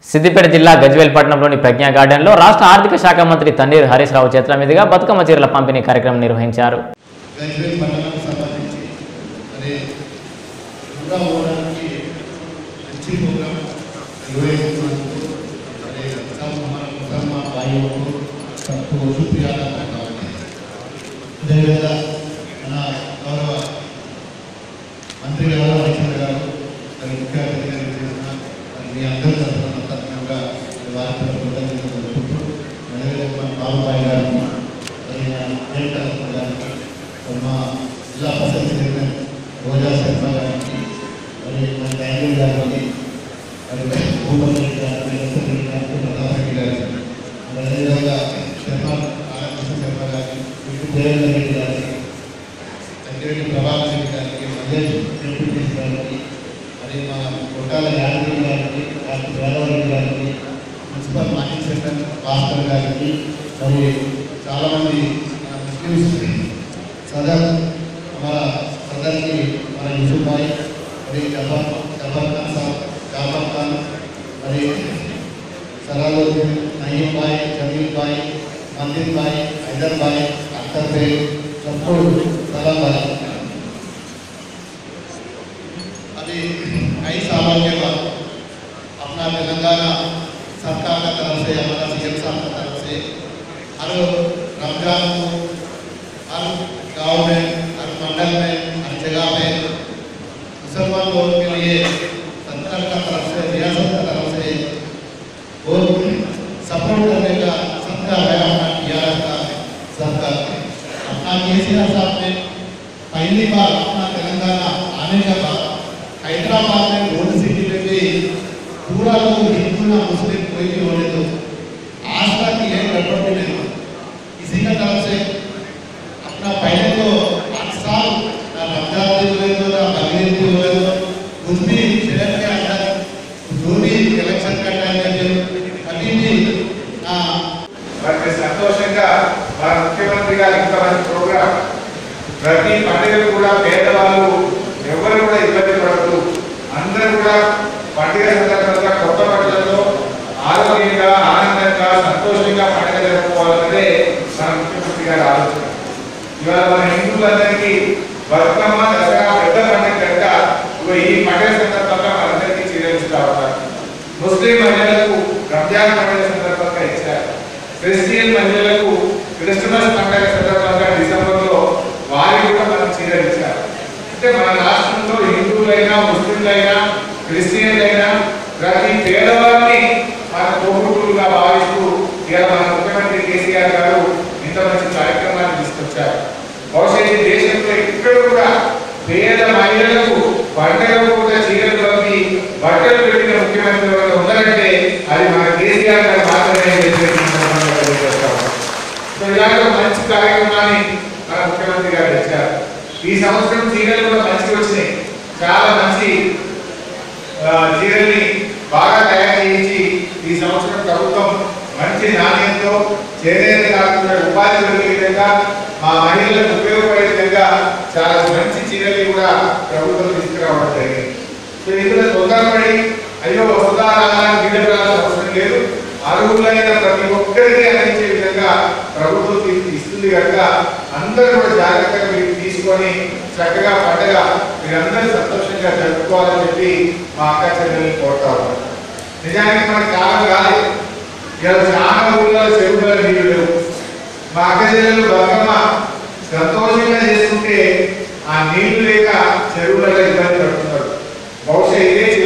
సిద్దిపేట జిల్లా గజ్వేల్ పట్టణంలోని ప్రజ్ఞా గార్డెన్లో రాష్ట్ర ఆర్థిక శాఖ మంత్రి తన్నీరు హరీష్ రావు చేతుల మీదుగా బతుకమ్మ చీరల పంపిణీ కార్యక్రమం నిర్వహించారు గజ్వేల్ మండలానికి సంబంధించి మరి దుర్గా పోవడానికి మంచి ప్రోగ్రాం నిర్వహిస్తున్నందుకు మరి ముసల్మ మన ముసల్మ భాయ్యులకు తప్పు శుద్ధిగా కావాలి అదేవిధంగా మన గౌరవ మంత్రి గారు రచన గారు మరి ముఖ్య అతిథిగా చేసిన మరి మీ అందరి తరఫున తరఫునగా వారి తరఫున కృతజ్ఞతలు తెలుపుతూ అదేవిధంగా మన బాబుబాయి గారిని మరి మన జైన్ కలెక్టర్ గారికి మరి మా జిల్లా పరిషత్ చైర్మన్ రోజా శర్మ గారికి మరి మన థ్యాంక్యూ గారికి మరి భూపతి గారికి వెంకటరెడ్డి గారికి ప్రతాప్ రెడ్డి గారికి మరి అదేవిధంగా శర్మ రామకృష్ణ శర్మ గారికి విష్ణు దేవేంద్ర రెడ్డి గారికి సంజయ్ ప్రభాకర్ రెడ్డి గారికి మల్లేష్ ఎంపీటీసీ గారికి మరి మా కొట్టాల యాదగిరి గారికి డాక్టర్ వేదవరెడ్డి గారికి మున్సిపల్ మాజీ సెక్రటరీ భాస్కర్ గారికి మరి చాలామంది మన ముస్లిమ్స్ సదర్ మన సదర్కి మన యూసుఫ్ భాయ్ మరి జఫర్ జఫర్ ఖాన్ సాబ్ జాఫర్ ఖాన్ మరి సలాలుద్దీన్ నయీం భాయ్ జమీల్ భాయ్ మందిర్ భాయ్ హైదర్ భాయ్ అఖ్తర్ భాయ్ सबको सलाम भाई अभी कई सालों के बाद अपना तेलंगाना सरकार का तरफ से हमारा सीएम साहब की तरफ से हर रमजान को हर गांव में हर मंडल में हर जगह पे मुसलमान लोगों के लिए सरकार का तरफ से रियासत का तरफ से बहुत सपोर्ट करने का सबका है अपना टीआरएस का सबका अपना केसीआर साहब ने पहली बार अपना तेलंगाना आने के बाद हैदराबाद में गोल्ड सिटी में भी पूरा लोग हिंदू ना मुस्लिम कोई भी होने दो आज तक ये गड़बड़ भी नहीं हुआ इसी का तरफ से अपना पहले तो आठ साल ना रमजान दिन हुए तो ना बकरीद दिन हुए तो कुछ भी शहर के अंदर जो भी इलेक्शन का टाइम है कभी भी ना మరి సంతోషంగా మన ముఖ్యమంత్రి గారు ఇంత మంచి ప్రోగ్రాం ప్రతి పండుగకు కూడా పేదవాళ్ళు ఎవరు కూడా ఇబ్బంది పడదు అందరూ కూడా పండుగ సందర్భంగా కొత్త బట్టలతో ఆరోగ్యంగా ఆనందంగా సంతోషంగా పండుగ జరుపుకోవాలన్నదే మన ముఖ్యమంత్రి గారి ఆలోచన ఇవాళ మన హిందువులందరికీ బతుకమ్మ దసరా పెద్ద పండుగ కనుక ఇగో ఈ పండుగ సందర్భంగా మనందరికీ చీరలు రావాలి ముస్లిం మహిళలకు రంజాన్ పండుగ సందర్భంగా ఇచ్చారు క్రిస్టియన్ మహిళలకు క్రిస్టమస్ పండుగ సందర్భంగా డిసెంబర్లో వారికి కూడా మనం చీరలు ఇచ్చారు అంటే మన రాష్ట్రంలో హిందువులైనా ముస్లింలైనా క్రిస్టియన్లైనా ప్రతి పేదవారిని మన తోబుట్టులుగా భావిస్తూ ఇవాళ మన ముఖ్యమంత్రి కేసీఆర్ గారు ఇంత మంచి కార్యక్రమాన్ని తీసుకొచ్చారు బహుశా ఈ దేశంలో ఇక్కడ కూడా పేద మహిళలకు పండగ పూట చీరలు పంపి బట్టలు పెట్టిన ముఖ్యమంత్రి ఎవరైనా ఉన్నారంటే అది మన కేసీఆర్ గారు మాత్రమే అని చెప్పి ఈ సందర్భంగా తెలియజేస్తా ఉన్నాం. సో ఇలాంటి ఒక మంచి కార్యక్రమాన్ని మన ముఖ్యమంత్రి గారు తెచ్చారు ఈ సంవత్సరం చీరలు కూడా మంచిగా వచ్చినాయి చాలా మంచి ఆ, చీరల్ని బాగా తయారు చేయించి ఈ సంవత్సరం ప్రభుత్వం మంచి నాణ్యంతో చేనేత కాకుండా ఉపాధి దొరికే విధంగా మా మహిళలకు ఉపయోగపడే విధంగా చాలా మంచి చీరల్ని కూడా ప్రభుత్వం తీసుకురావడం జరిగింది సో ఇందులో తొందరపడి అయ్యో ఉదాహరణ గిడ్డపడాల్సిన అవసరం లేదు అర్హులైన ప్రతి ఒక్కరికి అందించే విధంగా ప్రభుత్వం తీ- ఇస్తుంది కనుక అందరూ కూడా జాగ్రత్తగా మీరు తీసుకొని చక్కగా పండగ మీరందరూ సంతోషంగా జరుపుకోవాలని చెప్పి మా అక్క చెల్లెల్ని కోరుతా ఉన్నాం నిజానికి మనకి కాలం కాదు ఇలా చాలా ఊళ్ళో చెరువులో నీళ్ళు లేవు మా అక్క చెల్లెలు బతుకమ్మ సంతోషంగా చేసుకుంటే ఆ నీళ్లు లేక చెరువులలో ఇబ్బంది పడుతున్నారు బహుశా ఇదే